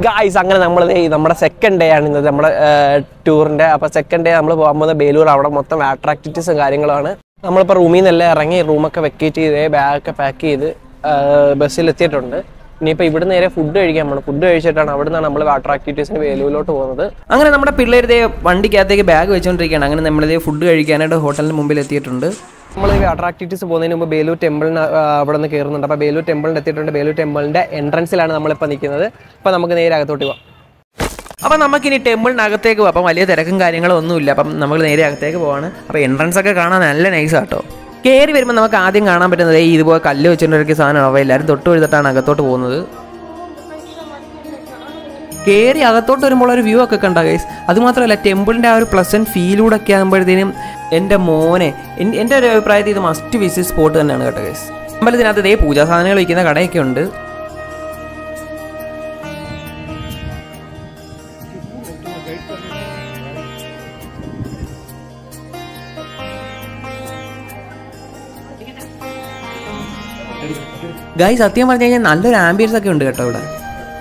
guys അങ്ങനെ നമ്മൾ നമ്മുടെ സെക്കൻഡ് ഡേ ആണ് ഇന്നത് നമ്മുടെ ടൂറിൻ്റെ അപ്പോൾ സെക്കൻഡ് ഡേ നമ്മൾ പോകാൻ പോകുന്നത് ബേലൂർ അവിടെ മൊത്തം ആട്രാക്ടിവിറ്റീസും കാര്യങ്ങളാണ് നമ്മളിപ്പോൾ റൂമിൽ നിന്നെല്ലാം ഇറങ്ങി റൂമൊക്കെ വെക്കേറ്റ് ചെയ്ത് ബാഗൊക്കെ പാക്ക് ചെയ്ത് ബസ്സിൽ എത്തിയിട്ടുണ്ട് ഇനിയിപ്പോൾ ഇവിടെ നേരെ ഫുഡ് കഴിക്കാൻ പോകണം ഫുഡ് കഴിച്ചിട്ടാണ് അവിടെ നിന്നാണ് നമ്മൾ വാട്ടർ ആക്ടിവിറ്റീസിന് വേലൂരിലോട്ട് പോകുന്നത് അങ്ങനെ നമ്മുടെ പിള്ളേർ ഇതേ വണ്ടിക്കകത്തേക്ക് ബാഗ് വെച്ചുകൊണ്ടിരിക്കുകയാണ് അങ്ങനെ നമ്മളിതേ ഫുഡ് കഴിക്കാനായിട്ട് ഹോട്ടലിന് മുമ്പിൽ എത്തിയിട്ടുണ്ട് നമ്മൾ ഈ വാട്ടർ ആക്ടിവിറ്റീസ് പോകുന്നതിന് മുമ്പ് ബേലൂർ ടെമ്പിളിന് അവിടെ നിന്ന് കയറുന്നുണ്ട് അപ്പോൾ ബേലൂർ ടെമ്പിളിന് എത്തിയിട്ടുണ്ട് ബേലൂർ ടെമ്പിളിൻ്റെ എൻട്രൻസിലാണ് നമ്മളിപ്പോൾ നിൽക്കുന്നത് അപ്പോൾ നമുക്ക് നേരെ അകത്തോട്ട് പോകാം അപ്പം നമുക്കിനി ടെമ്പിളിനകത്തേക്ക് പോകാം അപ്പം വലിയ തിരക്കും കാര്യങ്ങളും ഒന്നുമില്ല അപ്പം നമ്മൾ നേരെ അകത്തേക്ക് പോവാണ് അപ്പോൾ എൻട്രൻസ് ഒക്കെ കാണാൻ നല്ല നൈസ് ആട്ടോ കയറി വരുമ്പോൾ നമുക്ക് ആദ്യം കാണാൻ പറ്റുന്നത് ഈ ഇതുപോലെ കല്ല് വെച്ചിട്ടുണ്ടൊരു സാധനമാണ് അപ്പോൾ എല്ലാവരും തൊട്ട് എഴുതിട്ടാണ് അകത്തോട്ട് പോകുന്നത് കയറി അകത്തോട്ട് വരുമ്പോൾ ഒരു വ്യൂ ഒക്കെ കണ്ട ഗൈസ് അതുമാത്രമല്ല ടെമ്പിളിൻ്റെ ആ ഒരു പ്ലസൻറ്റ് ഫീലൂടെ ഒക്കെ ആകുമ്പോഴത്തേനും എൻ്റെ മോനെ എൻ- എൻ്റെ ഒരു അഭിപ്രായത്തിൽ ഇത് മസ്റ്റ് വിസിറ്റ് സ്പോട്ട് തന്നെയാണ് കേട്ടോ ഗൈസ് അമ്പലത്തിനകത്ത് ഇതേ പൂജാ സാധനങ്ങൾ വയ്ക്കുന്ന കടയൊക്കെ ഉണ്ട് ഗായ് സത്യം പറഞ്ഞു കഴിഞ്ഞാൽ നല്ലൊരു ആംബിയൻസ് ഒക്കെ ഉണ്ട് കേട്ടോ ഇവിടെ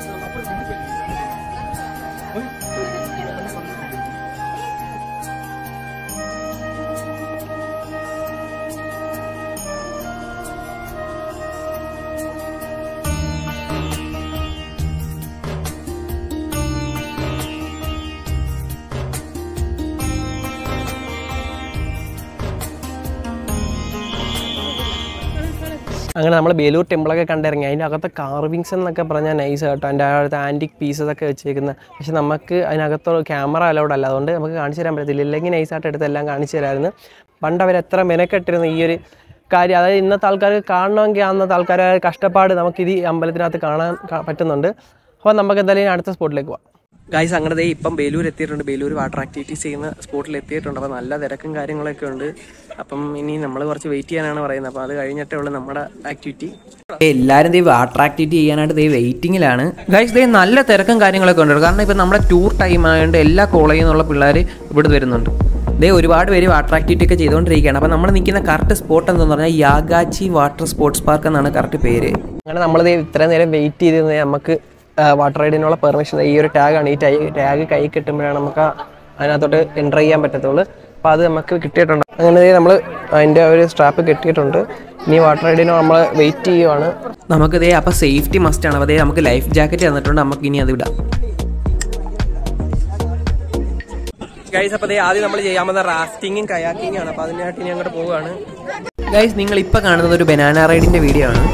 അങ്ങനെ നമ്മൾ ബേലൂർ ടെമ്പിളൊക്കെ കണ്ടിറങ്ങി അതിൻ്റെ അകത്തെ കാർവിങ്സ് എന്നൊക്കെ പറഞ്ഞാൽ നൈസ് കേട്ടോ അതിൻ്റെ അകത്ത് ആൻറ്റിക് പീസസ് ഒക്കെ വെച്ചേക്കുന്നത് പക്ഷെ നമുക്ക് അതിനകത്ത് ക്യാമറ അലൗഡ് അല്ല അതുകൊണ്ട് നമുക്ക് കാണിച്ചു തരാൻ പറ്റത്തില്ല ഇല്ലെങ്കിൽ നൈസായിട്ട് എടുത്ത് എല്ലാം കാണിച്ചു തരാമായിരുന്നു പണ്ട് അവർ എത്ര മെനക്കെട്ടിരുന്നു ഈ ഒരു കാര്യം അതായത് ഇന്നത്തെ ആൾക്കാർക്ക് കാണണമെങ്കിൽ അന്നത്തെ ആൾക്കാരെ കഷ്ടപ്പാട് നമുക്കിത് ഈ അമ്പലത്തിനകത്ത് കാണാൻ ക- പറ്റുന്നുണ്ട് അപ്പോൾ നമുക്ക് എന്തായാലും ഇനി അടുത്ത സ്പോട്ടിലേക്ക് പോവാം ഗൈസ് അങ്ങനെ ദേ ഇപ്പം ബേലൂർ എത്തിയിട്ടുണ്ട് ബേലൂർ വാട്ടർ ആക്ടിവിറ്റീസ് ചെയ്യുന്ന സ്പോട്ടിൽ എത്തിയിട്ടുണ്ട് അപ്പോൾ നല്ല തിരക്കും കാര്യങ്ങളൊക്കെ ഉണ്ട് അപ്പം ഇനി നമ്മൾ കുറച്ച് വെയിറ്റ് ചെയ്യാനാണ് പറയുന്നത് അപ്പോൾ അത് കഴിഞ്ഞിട്ടേ ഉള്ളൂ നമ്മുടെ ആക്ടിവിറ്റി എല്ലാവരും ദൈവം അട്രാക്ടിവിറ്റി ചെയ്യാനായിട്ട് ദൈവം വെയിറ്റിങ്ങിലാണ് ഗൈസ് ദൈവം നല്ല തിരക്കും കാര്യങ്ങളൊക്കെ ഉണ്ട് കാരണം ഇപ്പം നമ്മുടെ ടൂർ ടൈം ആയതുകൊണ്ട് എല്ലാ കോളേജിൽ നിന്നുള്ള പിള്ളേർ ഇവിടെ വരുന്നുണ്ട് ദേ ഒരുപാട് പേര് വാട്ടർ ആക്ടിവിറ്റി ഒക്കെ ചെയ്തുകൊണ്ടിരിക്കുകയാണ് അപ്പം നമ്മൾ നിൽക്കുന്ന കറക്റ്റ് സ്പോട്ട് എന്താണെന്ന് പറഞ്ഞാൽ യാഗാച്ചി വാട്ടർ സ്പോർട്സ് പാർക്ക് എന്നാണ് കറക്റ്റ് പേര് അങ്ങനെ നമ്മൾ ഇത്രയും നേരം വെയിറ്റ് ചെയ്ത് നമുക്ക് വാട്ടർ റൈഡിനുള്ള പെർമിഷൻ ഈ ഒരു ടാഗാണ് ഈ ടാഗ് കൈ കിട്ടുമ്പോഴാണ് നമുക്ക് ആ അതിനകത്തോട്ട് എൻ്റർ ചെയ്യാൻ പറ്റത്തുള്ളൂ അപ്പോൾ അത് നമുക്ക് കിട്ടിയിട്ടുണ്ട് അങ്ങനെ നമ്മൾ അതിൻ്റെ ഒരു സ്ട്രാപ്പ് കിട്ടിയിട്ടുണ്ട് ഇനി വാട്ടർ റൈഡിന് നമ്മൾ വെയിറ്റ് ചെയ്യുവാണ് നമുക്ക് ദേ അപ്പോൾ സേഫ്റ്റി മസ്റ്റ് ആണ് അപ്പോൾ ദേ നമുക്ക് ലൈഫ് ജാക്കറ്റ് തന്നിട്ടുണ്ട് നമുക്ക് ഇനി അത് വിടാം ഗൈസ് അപ്പോൾ ആദ്യം നമ്മൾ ചെയ്യാൻ പോകുന്ന റാഫ്റ്റിങ്ങും കയാക്കിങ്ങും ആണ് അപ്പോൾ അതിനായിട്ട് ഇനി അങ്ങോട്ട് പോവുകയാണ് ഗൈസ് നിങ്ങൾ ഇപ്പോൾ കാണുന്നത് ഒരു ബനാന റൈഡിൻ്റെ വീഡിയോ ആണ്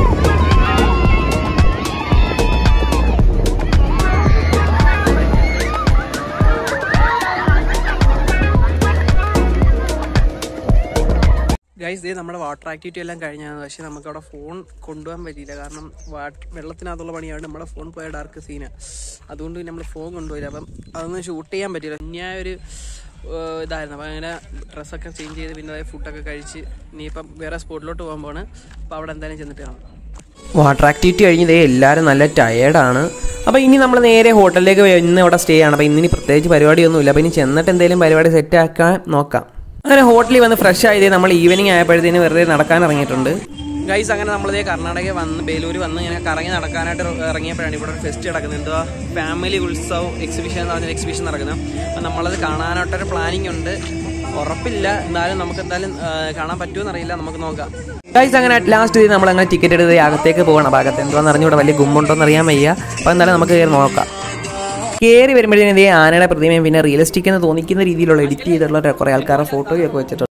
ഗൈസ് ദേ നമ്മുടെ വാട്ടർ ആക്ടിവിറ്റി എല്ലാം കഴിഞ്ഞാണ് പക്ഷേ നമുക്ക് അവിടെ ഫോൺ കൊണ്ടുപോകാൻ പറ്റിയില്ല കാരണം വാട്ട് വെള്ളത്തിനകത്തുള്ള പണിയാണ് നമ്മുടെ ഫോൺ പോയ ഡാർക്ക് സീന അതുകൊണ്ട് നമ്മൾ ഫോൺ കൊണ്ടുപോയില്ല അപ്പം അതൊന്നും ഷൂട്ട് ചെയ്യാൻ പറ്റിയില്ല ഞാൻ ഒരു ഏഹ്, ഇതായിരുന്നു അപ്പം അങ്ങനെ ഡ്രസ്സൊക്കെ ചേഞ്ച് ചെയ്ത് പിന്നെ അതായത് ഫുഡൊക്കെ കഴിച്ച് ഇനിയിപ്പം വേറെ സ്പോട്ടിലോട്ട് പോകാൻ പോവാണ് അപ്പോൾ അവിടെ എന്തായാലും ചെന്നിട്ട് കാണാം വാട്ടർ ആക്ടിവിറ്റി കഴിഞ്ഞ് ദേ എല്ലാവരും നല്ല ടയേർഡാണ് അപ്പോൾ ഇനി നമ്മൾ നേരെ ഹോട്ടലിലേക്ക് പോയി ഇന്ന് ഇവിടെ സ്റ്റേ ആണ് അപ്പോൾ ഇന്നിനി പ്രത്യേകിച്ച് പരിപാടിയൊന്നുമില്ല അപ്പോൾ ഇനി ചെന്നിട്ട് എന്തെങ്കിലും പരിപാടി സെറ്റ് ആക്കാൻ നോക്കാം അങ്ങനെ ഹോട്ടലിൽ വന്ന് ഫ്രഷ് ആയതേ നമ്മൾ ഈവനിങ് ആയപ്പോഴത്തേന് വെറുതെ നടക്കാൻ ഇറങ്ങിയിട്ടുണ്ട് ഗൈസ് അങ്ങനെ നമ്മളിതേ കർണാടക വന്ന് ബേലൂർ വന്ന് ഇങ്ങനെ കറങ്ങി നടക്കാനായിട്ട് ഇറങ്ങിയപ്പോഴാണ് ഇവിടെ ഒരു ഫെസ്റ്റ് നടക്കുന്നത് എന്തുവാ ഫാമിലി ഉത്സവ് എക്സിബിഷൻ എന്ന് പറഞ്ഞൊരു എക്സിബിഷൻ നടക്കുന്നത് അപ്പം നമ്മളത് കാണാനായിട്ടൊരു പ്ലാനിങ് ഉണ്ട് ഉറപ്പില്ല എന്നാലും നമുക്ക് എന്തായാലും ആ, കാണാൻ പറ്റുമെന്ന് അറിയില്ല നമുക്ക് നോക്കാം ഗൈസ് അങ്ങനെ ലാസ്റ്റ് നമ്മൾ അങ്ങനെ ടിക്കറ്റ് എടുത്ത് അകത്തേക്ക് പോകണം അപ്പോൾ അകത്ത് എന്തുവാന്ന് അറിഞ്ഞൂടെ വലിയ ഗുമ്മുണ്ടോന്ന് അറിയാൻ വയ്യ അപ്പോൾ എന്തായാലും നമുക്ക് കയറി നോക്കാം കയറി വരുമ്പോഴത്തേനും ഇതേ ആനയുടെ പ്രതിമയും പിന്നെ റിയലിസ്റ്റിക് എന്ന് തോന്നിക്കുന്ന രീതിയിലുള്ള എഡിറ്റ് ചെയ്തിട്ടുള്ള കുറേ ആൾക്കാരുടെ ഫോട്ടോയും ഒക്കെ വെച്ചിട്ടുണ്ട്